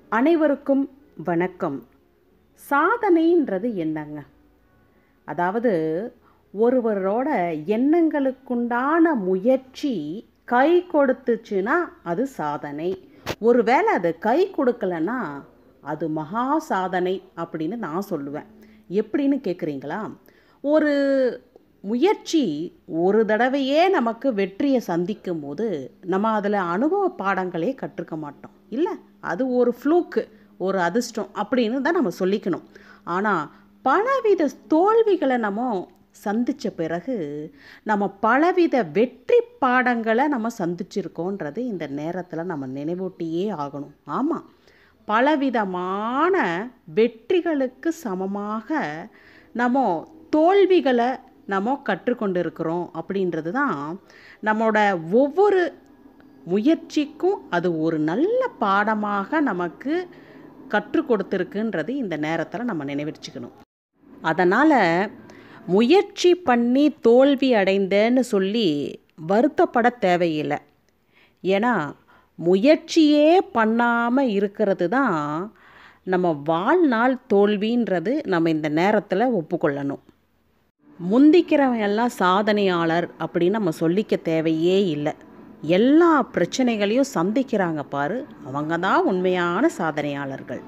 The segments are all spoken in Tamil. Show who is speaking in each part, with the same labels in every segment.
Speaker 1: அனைவருக்கும் வணக்கம் சாதனைன்றது என்னங்க அதாவது ஒருவரோட எண்ணங்களுக்குண்டான முயற்சி கை கொடுத்துச்சுன்னா அது சாதனை ஒருவேளை அது கை கொடுக்கலன்னா அது மகா சாதனை அப்படின்னு நான் சொல்லுவேன் எப்படின்னு கேட்குறீங்களா ஒரு முயற்சி ஒரு தடவையே நமக்கு வெற்றியை சந்திக்கும் போது நம்ம அதில் அனுபவ பாடங்களே கற்றுக்க மாட்டோம் இல்லை அது ஒரு ஃப்ளூக்கு ஒரு அதிர்ஷ்டம் அப்படின்னு தான் நம்ம சொல்லிக்கணும் ஆனால் பலவித தோல்விகளை நம்ம சந்தித்த பிறகு நம்ம பலவித வெற்றி பாடங்களை நம்ம சந்திச்சிருக்கோன்றது இந்த நேரத்தில் நம்ம நினைவூட்டியே ஆகணும் ஆமாம் பலவிதமான வெற்றிகளுக்கு சமமாக நம்ம தோல்விகளை நம்ம கற்றுக்கொண்டு இருக்கிறோம் அப்படின்றது தான் நம்மளோட ஒவ்வொரு முயற்சிக்கும் அது ஒரு நல்ல பாடமாக நமக்கு கற்றுக் கொடுத்துருக்குன்றது இந்த நேரத்தில் நம்ம நினைவச்சுக்கணும் அதனால் முயற்சி பண்ணி தோல்வி அடைந்தேன்னு சொல்லி வருத்தப்பட தேவையில்லை ஏன்னா முயற்சியே பண்ணாமல் இருக்கிறது தான் நம்ம வாழ்நாள் தோல்வின்றது நம்ம இந்த நேரத்தில் ஒப்புக்கொள்ளணும் முந்திக்கிறவன் எல்லாம் சாதனையாளர் அப்படின்னு நம்ம சொல்லிக்க தேவையே இல்லை எல்லா பிரச்சனைகளையும் சந்திக்கிறாங்க பாரு அவங்க தான் உண்மையான சாதனையாளர்கள்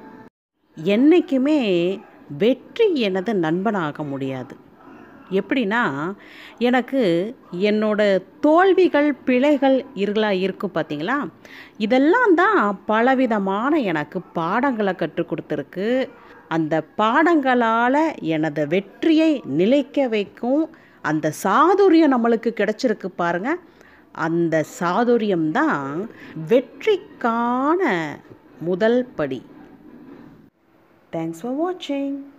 Speaker 1: என்றைக்குமே வெற்றி எனது நண்பனாக முடியாது எப்படின்னா எனக்கு என்னோட தோல்விகள் பிழைகள் இருளா இருக்கும் பார்த்தீங்களா இதெல்லாம் தான் பலவிதமான எனக்கு பாடங்களை கற்றுக் கொடுத்துருக்கு அந்த பாடங்களால் எனது வெற்றியை நிலைக்க வைக்கும் அந்த சாதுரியம் நம்மளுக்கு கிடைச்சிருக்கு பாருங்க அந்த சாதுரியம்தான் வெற்றிக்கான முதல் படி தேங்க்ஸ் ஃபார் வாட்சிங்